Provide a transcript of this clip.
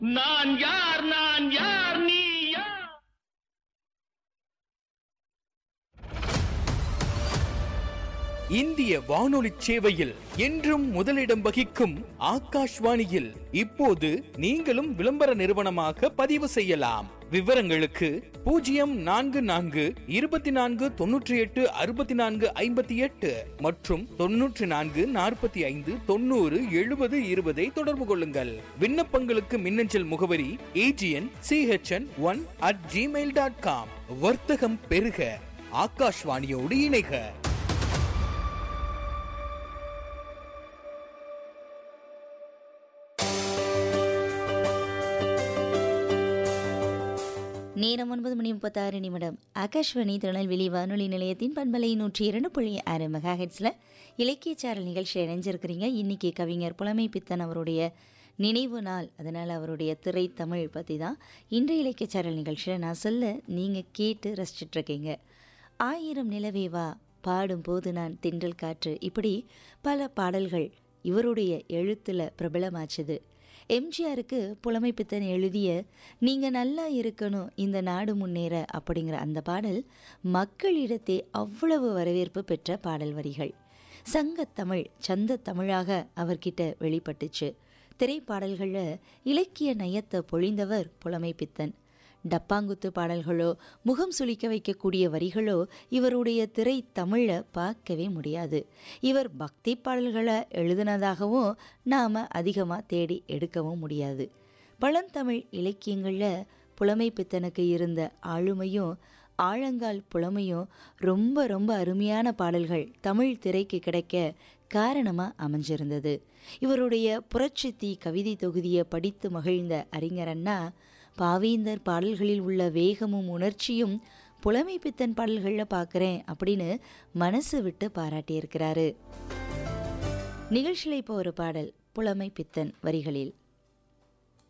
நான் யார் நான் யார் நீ யார் இந்திய வானொலி சேவையில் என்றும் முதலிடம் வகிக்கும் ஆகாஷ்வாணியில் இப்போது நீங்களும் விளம்பர நிறுவனமாக பதிவு செய்யலாம் விவரங்களுக்கு பூஜ்ஜியம் நான்கு நான்கு இருபத்தி நான்கு தொன்னூற்றி எட்டு அறுபத்தி நான்கு ஐம்பத்தி எட்டு மற்றும் தொன்னூற்றி நான்கு நாற்பத்தி ஐந்து தொண்ணூறு எழுபது இருபதை தொடர்பு கொள்ளுங்கள் விண்ணப்பங்களுக்கு மின்னஞ்சல் முகவரி AGN CHN one at Gmail dot com வர்த்தகம் பெருக ஆகாஷ்வாணியோடு இணைக நேரம் ஒன்பது மணி முப்பத்தாறு நிமிடம் ஆகாஷ்வாணி திருநெல்வேலி வானொலி நிலையத்தின் பண்பலை நூற்றி இரண்டு புள்ளி ஆறு மெகா ஹெட்ஸில் இலக்கியச்சாரல் நிகழ்ச்சி இணைஞ்சிருக்கிறீங்க இன்னைக்கு கவிஞர் புலமை பித்தன் அவருடைய நினைவு நாள் அதனால் அவருடைய திரை தமிழ் பற்றி தான் இன்றைய இலக்கியச்சாரல் நிகழ்ச்சியில் நான் சொல்ல நீங்கள் கேட்டு ரசிச்சிட்ருக்கீங்க ஆயிரம் நிலவே வா பாடும்போது நான் தென்றல் காற்று இப்படி பல பாடல்கள் இவருடைய எழுத்தில் பிரபலமாச்சுது எம்ஜிஆருக்கு புலமை பித்தன் எழுதிய நீங்கள் நல்லா இருக்கணும் இந்த நாடு முன்னேற அப்படிங்கிற அந்த பாடல் மக்களிடத்தே அவ்வளவு வரவேற்பு பெற்ற பாடல் வரிகள் சங்கத்தமிழ் சந்த தமிழாக அவர்கிட்ட வெளிப்பட்டுச்சு திரைப்பாடல்களில் இலக்கிய நயத்தை பொழிந்தவர் புலமை பித்தன் டப்பாங்குத்து பாடல்களோ முகம் சுளிக்க வைக்கக்கூடிய வரிகளோ இவருடைய திரை தமிழை பார்க்கவே முடியாது இவர் பக்தி பாடல்களை எழுதினதாகவும் நாம் அதிகமாக தேடி எடுக்கவும் முடியாது பழந்தமிழ் இலக்கியங்களில் புலமை பித்தனுக்கு இருந்த ஆளுமையும் ஆழங்கால் புலமையும் ரொம்ப ரொம்ப அருமையான பாடல்கள் தமிழ் திரைக்கு கிடைக்க காரணமாக அமைஞ்சிருந்தது இவருடைய புரட்சித்தி கவிதை தொகுதியை படித்து மகிழ்ந்த அறிஞர் அண்ணா பாவேந்தர் பாடல்களில் உள்ள வேகமும் உணர்ச்சியும் புலமை பித்தன் பாடல்களில் பார்க்குறேன் அப்படின்னு மனசு விட்டு பாராட்டியிருக்கிறாரு நிகழ்ச்சியில் இப்போ ஒரு பாடல் புலமை பித்தன் வரிகளில்